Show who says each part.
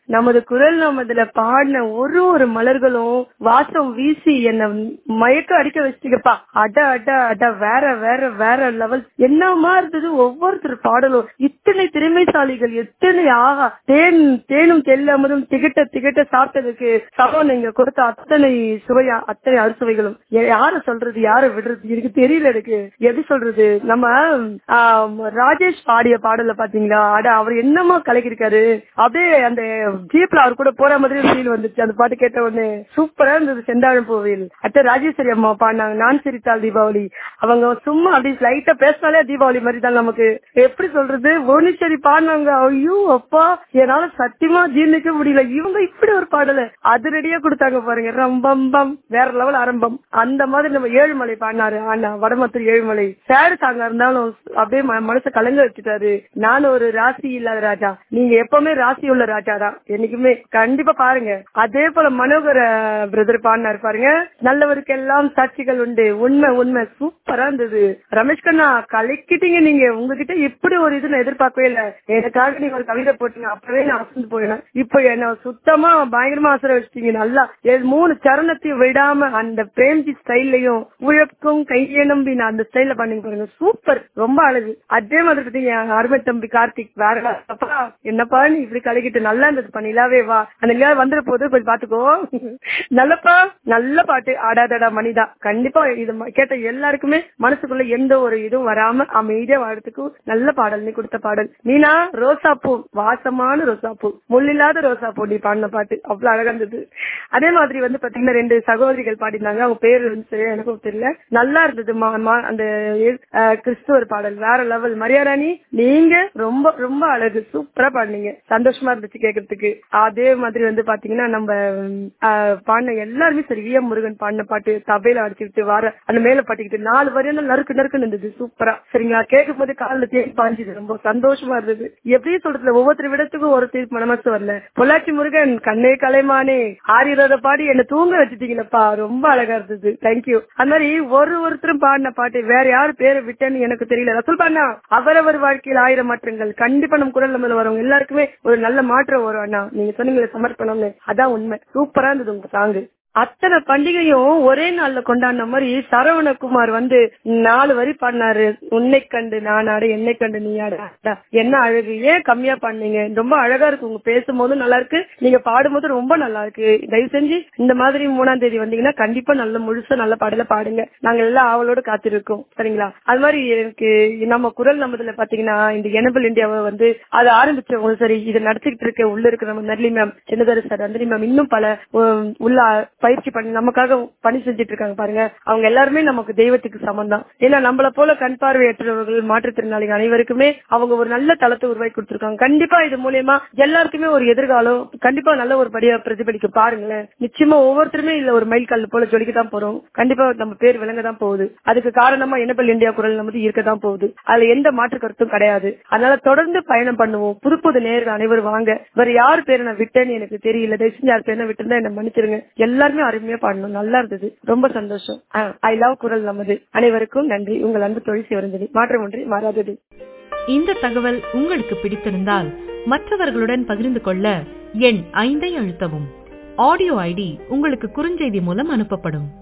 Speaker 1: நமது குரல் நமதுல பாடின ஒரு ஒரு மலர்களும் வாசம் வீசி என்ன மயக்க அடிக்க வச்சுக்கப்பா அட அட அட வேற வேற வேற லெவல் என்னமா இருந்தது ஒவ்வொருத்தர் பாடலும் இத்தனை திறமைசாலிகள் எத்தனை ஆகா தேன் தேனும் தெல்லாமதும் திகட்ட திகட்ட சாப்பிட்டதுக்கு சமம் நீங்க கொடுத்த அத்தனை சுவையா அத்தனை அறுசுவைகளும் யா- யார சொல்றது யார விடுறது எனக்கு தெரியல எனக்கு எப்படி சொல்றது நம்ம ஆம், ராஜேஷ் பாடிய பாடல பாத்தீங்களா அட அவர் என்னமா கலக்கிருக்காரு அப்படியே அந்த ஜீப்ல அவர் கூட போற மாதிரி ஃபீல் வந்துச்சு அந்த பாட்டு கேட்ட உடனே சூப்பரா இருந்தது செந்தாழம் கோவில் அத்த ராஜேஸ்வரி அம்மா பாடினாங்க நான் சிரித்தாள் தீபாவளி அவங்க சும்மா அப்படி லைட்டா பேசினாலே தீபாவளி மாதிரி தான் நமக்கு எப்படி சொல்றது புவனேஸ்வரி பாடினாங்க ஐயோ அப்பா என்னால சத்தியமா ஜீர்ணிக்க முடியல இவங்க இப்படி ஒரு பாடல அதிரடியா கொடுத்தாங்க பாருங்க ரம்பம்பம் வேற லெவல் ஆரம்பம் அந்த மாதிரி நம்ம ஏழுமலை பாடினாரு ஆனா வடமத்தூர் ஏழுமலை சேடு சாங்கா இருந்தாலும் அப்படியே ம- மனசை கலங்க வச்சுட்டாரு நான் ஒரு ராசி இல்லாத ராஜா நீங்க எப்பவுமே ராசி உள்ள ராஜா தான் என்னைக்குமே கண்டிப்பா பாருங்க அதே போல மனோகர பிரதர் பாடினாரு பாருங்க நல்லவருக்கெல்லாம் சாட்சிகள் உண்டு உண்மை உண்மை சூப்பரா இருந்தது ரமேஷ் கண்ணா கலக்கிட்டீங்க நீங்க உங்ககிட்ட இப்படி ஒரு இது நான் எதிர்பார்க்கவே இல்ல எனக்காக நீங்க ஒரு கவிதை போட்டீங்க அப்பவே நான் அசந்து போயினேன் இப்ப என்ன சுத்தமா பயங்கரமா அசர வச்சிட்டீங்க நல்லா என் மூணு சரணத்தையும் விடாம அந்த பிரேம்ஜி ஸ்டைல்லையும் உழப்பும் கையை நம்பி நான் அந்த ஸ்டைல்ல பண்ணீங்க பாருங்க சூப்பர் ரொம்ப அழகு அதே மாதிரி பார்த்தீங்க என் அருமை தம்பி கார்த்திக் வேற level. அப்பா என்னப்பா நீ இப்படி கலக்கிட்டு நல்லா இருந்தது பண்ணிலாவே வா அந்த நிலா வந்துட போது கொஞ்சம் பாத்துக்கோ நல்லப்பா நல்ல பாட்டு ஆடாதடா மணிதா கண்டிப்பா இது ம- கேட்ட எல்லாருக்குமே மனசுக்குள்ள எந்த ஒரு இதுவும் வராம அமைதியா வாழறதுக்கு நல்ல பாடல் நீ கொடுத்த பாடல் நீனா ரோசா பூ வாசமான ரோசா பூ முள்ளில்லாத ரோசா பூ நீ பாடின பாட்டு அவ்வளவு அழகா இருந்தது அதே மாதிரி வந்து பாத்தீங்கன்னா ரெண்டு சகோதரிகள் பாடினாங்க அவங்க பேர் வந்து சரியா எனக்கும் தெரியல நல்லா இருந்தது மா- மா- அந்த அஹ், கிறிஸ்துவர் பாடல் வேற லெவல் மரியாராணி நீங்க ரொம்ப ரொம்ப அழகு சூப்பரா பாடினீங்க சந்தோஷமா இருந்துச்சு கேக்குறதுக்கு அதே மாதிரி வந்து பாத்தீங்கன்னா நம்ம அஹ், பாடின எல்லாருமே சரி வி எம் முருகன் பாடின பாட்டு தபையில அடிச்சுக்கிட்டு வார அந்த மேல பாட்டிக்கிட்டு நாலு வரையும் நறுக்கு நறுக்குன்னு இருந்தது சூப்பரா சரிங்களா கேட்கும் போது காலில் தேடி பாஞ்சுது ரொம்ப சந்தோஷமா இருந்தது எப்படி சொல்றது ஒவ்வொருத்தர் விடத்துக்கும் ஒரு தீர்ப்பு மனசு வரல பொள்ளாச்சி முருகன் கண்ணே கலைமானே ஆரியரோட பாடி என்ன தூங்க வச்சுட்டீங்களப்பா ரொம்ப அழகா இருந்தது தேங்க்யூ அந்த மாதிரி ஒரு ஒருத்தரும் பாடின பாட்டு வேற யாரு பேரை விட்டேன்னு எனக்கு தெரியல ரசூல் பாண்ணா அவரவர் வாழ்க்கையில் ஆயிரம் மாற்றங்கள் கண்டிப்பா நம்ம குரல் நம்ம வரவங்க எல்லாருக்குமே ஒரு நல்ல மாற்றம் வரும் அண்ணா நீங்க சொன்னீங்களே சமர்ப்பணம்னு அதான் உண்மை சூப்பரா இருந்தது உங்க சாங்கு அத்தனை பண்டிகையும் ஒரே நாள்ல கொண்டாடின மாதிரி சரவணகுமார் வந்து நாலு வரி பாடினாரு உன்னை கண்டு நான் ஆட என்னை கண்டு நீ ஆட அடா, என்ன அழகு ஏன் கம்மியா பாடுனீங்க ரொம்ப அழகா இருக்கு உங்க பேசும்போதும் நல்லா இருக்கு நீங்க பாடும்போது ரொம்ப நல்லா இருக்கு தயவு செஞ்சு இந்த மாதிரி மூணாம் தேதி வந்தீங்கன்னா கண்டிப்பா நல்ல முழுசா நல்ல பாடல பாடுங்க நாங்க எல்லாம் ஆவலோட காத்திருக்கோம் சரிங்களா அது மாதிரி எனக்கு நம்ம குரல் நம்மதுல பாத்தீங்கன்னா இந்த எனபிள் இந்தியாவை வந்து அதை ஆரம்பிச்சவங்க சரி இதை நடத்திக்கிட்டு இருக்க உள்ள இருக்கிற நம்ம நர்லி மேம் சின்னதர் சார் நந்தினி மேம் இன்னும் பல உம், உள்ள பயிற்சி பண்ணி நமக்காக பணி செஞ்சுட்டு இருக்காங்க பாருங்க அவங்க எல்லாருமே நமக்கு தெய்வத்துக்கு சமம் தான் ஏன்னா நம்மள போல கண் பார்வையற்றவர்கள் மாற்றுத்திறனாளிகள் அனைவருக்குமே அவங்க ஒரு நல்ல தளத்தை உருவாக்கி கொடுத்திருக்காங்க கண்டிப்பா இது மூலியமா எல்லாருக்குமே ஒரு எதிர்காலம் கண்டிப்பா நல்ல ஒரு படியா பிரதிபலிக்க பாருங்களேன் நிச்சயமா ஒவ்வொருத்தருமே இல்ல ஒரு மைல் கல் போல ஜொலிக்க தான் போறோம் கண்டிப்பா நம்ம பேர் விளங்க தான் போகுது அதுக்கு காரணமா எனப்பல் இந்தியா குரல் நமது இருக்க தான் போகுது அதுல எந்த மாற்று கருத்தும் கிடையாது அதனால தொடர்ந்து பயணம் பண்ணுவோம் புது புது நேர்கள் அனைவரும் வாங்க வேற யார் பேரை நான் விட்டேன்னு எனக்கு தெரியல தயவு செஞ்சு யார் பேரை விட்டுருந்தா என்ன மன்னிச்சிருங்க எல்லாருமே அருமையா பாடணும் நல்லா இருந்தது ரொம்ப சந்தோஷம் ஐ லவ் குரல் நமது அனைவருக்கும் நன்றி உங்கள் அன்பு தொழில் சிவரஞ்சலி மாற்றம் ஒன்றி மாறாதது
Speaker 2: இந்த தகவல் உங்களுக்கு பிடித்திருந்தால் மற்றவர்களுடன் பகிர்ந்து கொள்ள எண் ஐந்தை அழுத்தவும் ஆடியோ ஐடி உங்களுக்கு குறுஞ்செய்தி மூலம் அனுப்பப்படும்